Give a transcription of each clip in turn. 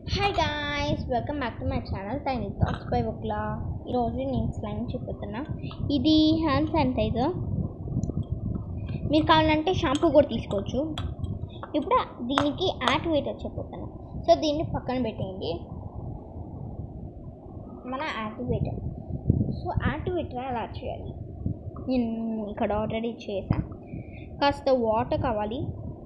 Hi guys welcome back to my channel tiny thoughts by ఒకలా ఈరోజు నేను slime చూపుతున్నా ఇది హ్యాండ్ శానిటైజర్ మీరు కావాలంటే షాంపూ కూడా తీసుకోవచ్చు ఇప్పుడు దీనికి యాక్టివేటర్ చెప్పుతున్నాను సో దీన్ని పక్కన పెట్టేయండి మన యాక్టివేటర్ సో యాక్టివేటర్ ఎలా చేయాలి నేను ఇక్కడ ఆల్రెడీ చేశాను కాస్త వాటర్ కావాలి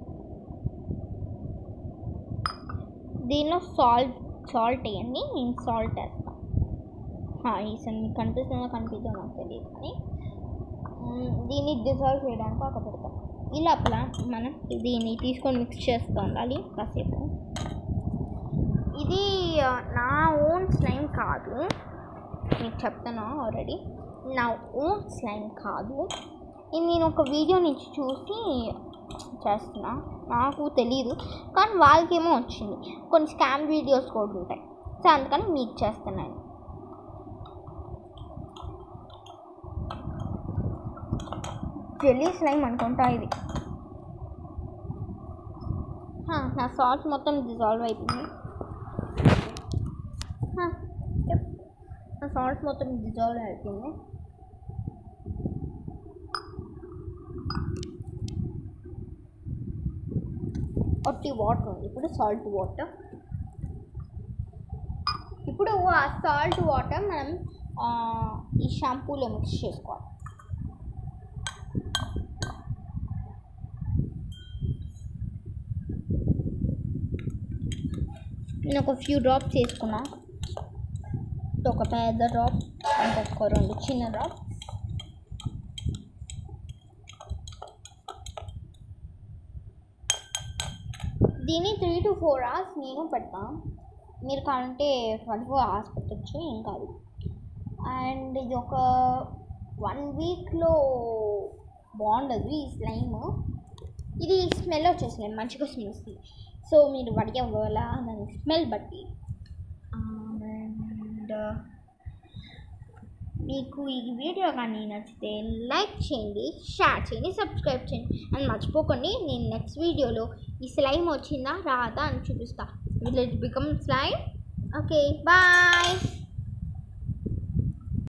దీనిలో సాల్ట్ సాల్ట్ వేయండి నేను సాల్ట్ వేస్తాను ఈసారి మీకు కనిపిస్తుందో కనిపిస్తుందో నాకు తెలియదు కానీ మ్, దీన్ని డిజాల్వ్ చేయడానికి ఒక పెడతాం ఈ లోపల మనం దీన్ని తీసుకొని మిక్స్ చేస్తూ ఉండాలి కాసేపు ఇది ఆ, నా ఓన్ స్లైమ్ కాదు మీకు చెప్తాను ఆల్రెడీ నా ఓన్ స్లైమ్ కాదు ఇది నేను ఒక వీడియో నుంచి చూసి చేస్తున్నా నాకు తెలీదు కానీ వాళ్ళకేమో వచ్చింది కొన్ని స్కామ్ వీడియోస్ కూడా ఉంటాయి సో అందుకని మీకు చేస్తున్నాను జెల్లీ స్లైమ్ అనుకుంటా ఇది హా, నా సాల్ట్ మొత్తం డిజాల్వ్ అయిపోయింది హా, చెప్. నా సాల్ట్ మొత్తం డిజాల్వ్ అయిపోయింది ఒట్టి వాటర్ ఉంది ఇప్పుడు సాల్ట్ వాటర్ ఇప్పుడు ఆ సాల్ట్ వాటర్ మనం ఆ, ఈ షాంపూలో మిక్స్ చేసుకోవాలి నేను ఒక ఫ్యూ డ్రాప్స్ వేసుకున్నా ఒక పెద్ద డ్రాప్ ఇంకొక రెండు చిన్న డ్రాప్ దీన్ని త్రీ టు ఫోర్ అవర్స్ నేను పెడతాను మీరు కావాలంటే ట్వంటీ ఫోర్ అవర్స్ పెట్టచ్చు ఏం కాదు అండ్ ఇది ఒక వన్ వీక్లో బాగుండదు ఈ స్లైమ్ ఇది స్మెల్ వచ్చేసింది మంచిగా స్మెల్ వస్తుంది సో మీరు అడిగే వల్ల దాని స్మెల్ బట్టి అండ్ మీకు ఈ వీడియో కానీ నచ్చితే లైక్ చేయండి షేర్ చేయండి సబ్స్క్రైబ్ చేయండి అండ్ మర్చిపోకండి నేను నెక్స్ట్ వీడియోలో ఈ స్లైమ్ వచ్చిందా రాదా అని చూపిస్తా will it become slime okay bye